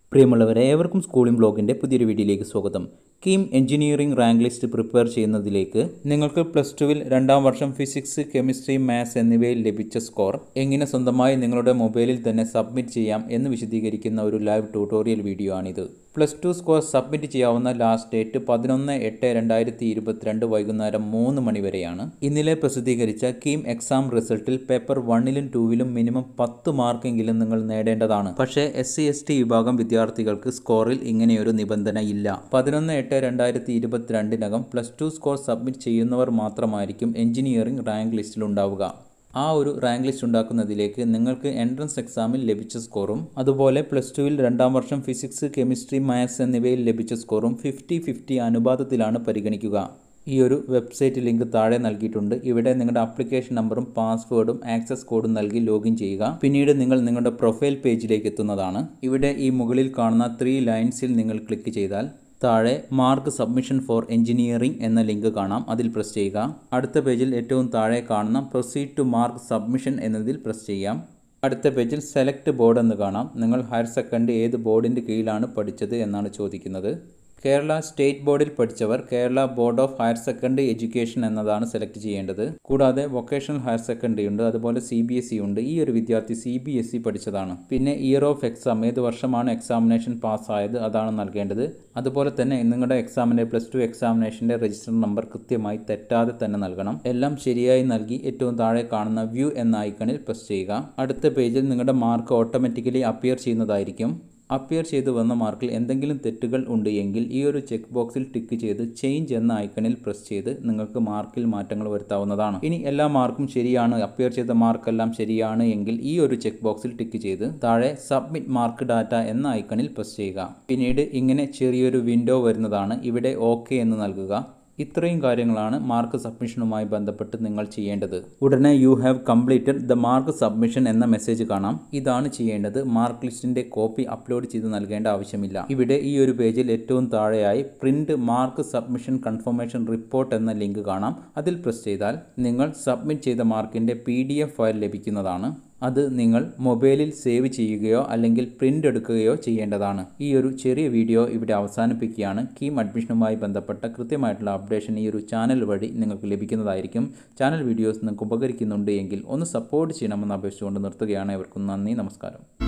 പ്രിയമുള്ളവരെ ഏവർക്കും സ്കൂളിംഗ് ബ്ലോഗിൻ്റെ പുതിയൊരു വീഡിയോയിലേക്ക് സ്വാഗതം KEAM engineering rank list prepare ചെയ്യുന്നതിലേക്ക് നിങ്ങൾക്ക് പ്ലസ് ടുവിൽ രണ്ടാം വർഷം ഫിസിക്സ് കെമിസ്ട്രി മാത്സ് എന്നിവയിൽ ലഭിച്ച സ്കോർ എങ്ങനെ സ്വന്തമായി നിങ്ങളുടെ മൊബൈലിൽ തന്നെ സബ്മിറ്റ് ചെയ്യാം എന്ന് വിശദീകരിക്കുന്ന ഒരു ലൈവ് ട്യൂട്ടോറിയൽ വീഡിയോ ആണിത് പ്ലസ് ടു സ്കോർ സബ്മിറ്റ് ചെയ്യാവുന്ന ലാസ്റ്റ് ഡേറ്റ് പതിനൊന്ന് എട്ട് രണ്ടായിരത്തി ഇരുപത്തിരണ്ട് വൈകുന്നേരം മൂന്ന് മണി വരെയാണ് ഇന്നലെ പ്രസിദ്ധീകരിച്ച കീം എക്സാം റിസൾട്ടിൽ പേപ്പർ വണ്ണിലും ടൂവിലും മിനിമം പത്ത് മാർക്കെങ്കിലും നിങ്ങൾ നേടേണ്ടതാണ് പക്ഷേ എസ് സി എസ് ടി വിഭാഗം വിദ്യാർത്ഥികൾക്ക് സ്കോറിൽ ഇങ്ങനെയൊരു നിബന്ധന ഇല്ല പതിനൊന്ന് എട്ട് രണ്ടായിരത്തി ഇരുപത്തിരണ്ടിനകം പ്ലസ് ടു സ്കോർ സബ്മിറ്റ് ചെയ്യുന്നവർ മാത്രമായിരിക്കും എഞ്ചിനീയറിംഗ് റാങ്ക് ലിസ്റ്റിലുണ്ടാവുക ആ ഒരു റാങ്ക് ലിസ്റ്റ് ഉണ്ടാക്കുന്നതിലേക്ക് നിങ്ങൾക്ക് എൻട്രൻസ് എക്സാമിൽ ലഭിച്ച സ്കോറും അതുപോലെ പ്ലസ് ടുവിൽ രണ്ടാം വർഷം ഫിസിക്സ് കെമിസ്ട്രി മാത്സ് എന്നിവയിൽ ലഭിച്ച സ്കോറും ഫിഫ്റ്റി ഫിഫ്റ്റി അനുപാതത്തിലാണ് പരിഗണിക്കുക ഈ ഒരു വെബ്സൈറ്റ് ലിങ്ക് താഴെ നൽകിയിട്ടുണ്ട് ഇവിടെ നിങ്ങളുടെ ആപ്ലിക്കേഷൻ നമ്പറും പാസ്വേഡും ആക്സസ് കോഡും നൽകി ലോഗിൻ ചെയ്യുക പിന്നീട് നിങ്ങൾ നിങ്ങളുടെ പ്രൊഫൈൽ പേജിലേക്ക് എത്തുന്നതാണ് ഇവിടെ ഈ മുകളിൽ കാണുന്ന ത്രീ ലൈൻസിൽ നിങ്ങൾ ക്ലിക്ക് ചെയ്താൽ താഴെ മാർക്ക് സബ്മിഷൻ ഫോർ എഞ്ചിനീയറിംഗ് എന്ന ലിങ്ക് കാണാം അതിൽ പ്രസ് ചെയ്യുക അടുത്ത പേജിൽ ഏറ്റവും താഴെ കാണുന്ന പ്രൊസീഡ് ടു മാർക്ക് സബ്മിഷൻ എന്നതിൽ പ്രസ് ചെയ്യാം അടുത്ത പേജിൽ സെലക്ട് ബോർഡ് എന്ന് കാണാം നിങ്ങൾ ഹയർ സെക്കൻഡറി ഏത് ബോർഡിൻ്റെ കീഴിലാണ് പഠിച്ചത് എന്നാണ് ചോദിക്കുന്നത് കേരള സ്റ്റേറ്റ് ബോർഡിൽ പഠിച്ചവർ Kerala board of higher secondary education എന്നതാണ് സെലക്ട് ചെയ്യേണ്ടത് കൂടാതെ വൊക്കേഷണൽ ഹയർ സെക്കൻഡറി ഉണ്ട് അതുപോലെ സി ബി എസ് ഇ ഉണ്ട് ഈ ഒരു വിദ്യാർത്ഥി സി ബി എസ് ഇ പഠിച്ചതാണ് പിന്നെ ഇയർ ഓഫ് എക്സാം ഏത് വർഷമാണ് എക്സാമിനേഷൻ പാസ്സായത് അതാണ് നൽകേണ്ടത് അതുപോലെ തന്നെ നിങ്ങളുടെ എക്സാമിൻ്റെ പ്ലസ് ടു എക്സാമിനേഷൻ്റെ രജിസ്റ്റർ നമ്പർ കൃത്യമായി തെറ്റാതെ തന്നെ നൽകണം എല്ലാം ശരിയായി നൽകി ഏറ്റവും താഴെ കാണുന്ന വ്യൂ എന്ന ഐക്കണിൽ പ്രസ് ചെയ്യുക അടുത്ത പേജിൽ നിങ്ങളുടെ മാർക്ക് ഓട്ടോമാറ്റിക്കലി അപ്പിയർ ചെയ്യുന്നതായിരിക്കും അപ്പിയർ ചെയ്തു വന്ന മാർക്കിൽ എന്തെങ്കിലും തെറ്റുകൾ ഉണ്ട് എങ്കിൽ ഈ ഒരു ചെക്ക് ബോക്സിൽ ടിക്ക് ചെയ്ത് ചേഞ്ച് എന്ന ഐക്കണിൽ പ്രസ് ചെയ്ത് നിങ്ങൾക്ക് മാർക്കിൽ മാറ്റങ്ങൾ വരുത്താവുന്നതാണ് ഇനി എല്ലാ മാർക്കും ശരിയാണ് അപ്പിയർ ചെയ്ത മാർക്കെല്ലാം ശരിയാണ് എങ്കിൽ ഈ ഒരു ചെക്ക് ബോക്സിൽ ടിക്ക് ചെയ്ത് താഴെ സബ്മിറ്റ് മാർക്ക് ഡാറ്റ എന്ന ഐക്കണിൽ പ്രസ് ചെയ്യുക പിന്നീട് ഇങ്ങനെ ചെറിയൊരു വിൻഡോ വരുന്നതാണ് ഇവിടെ ഓക്കെ എന്ന് നൽകുക ഇത്രയും കാര്യങ്ങളാണ് മാർക്ക് സബ്മിഷനുമായി ബന്ധപ്പെട്ട് നിങ്ങൾ ചെയ്യേണ്ടത് ഉടനെ you have completed the mark submission എന്ന മെസ്സേജ് കാണാം ഇതാണ് ചെയ്യേണ്ടത് മാർക്ക് ലിസ്റ്റിന്റെ കോപ്പി അപ്ലോഡ് ചെയ്ത് നൽകേണ്ട ആവശ്യമില്ല ഇവിടെ ഈ ഒരു പേജിൽ ഏറ്റവും താഴെയായി print mark submission confirmation report എന്ന ലിങ്ക് കാണാം അതിൽ പ്രസ് ചെയ്താൽ നിങ്ങൾ സബ്മിറ്റ് ചെയ്ത മാർക്കിന്റെ പി ഫയൽ ലഭിക്കുന്നതാണ് അത് നിങ്ങൾ മൊബൈലിൽ സേവ് ചെയ്യുകയോ അല്ലെങ്കിൽ പ്രിൻ്റ് എടുക്കുകയോ ചെയ്യേണ്ടതാണ് ഈ ഒരു ചെറിയ വീഡിയോ ഇവിടെ അവസാനിപ്പിക്കുകയാണ് കീം അഡ്മിഷനുമായി ബന്ധപ്പെട്ട കൃത്യമായിട്ടുള്ള അപ്ഡേഷൻ ഈ ഒരു ചാനൽ വഴി നിങ്ങൾക്ക് ലഭിക്കുന്നതായിരിക്കും ചാനൽ വീഡിയോസ് നിങ്ങൾക്ക് ഉപകരിക്കുന്നുണ്ട് എങ്കിൽ ഒന്ന് സപ്പോർട്ട് ചെയ്യണമെന്ന് അപേക്ഷിച്ചുകൊണ്ട് നിർത്തുകയാണ് ഇവർക്കും നന്ദി നമസ്കാരം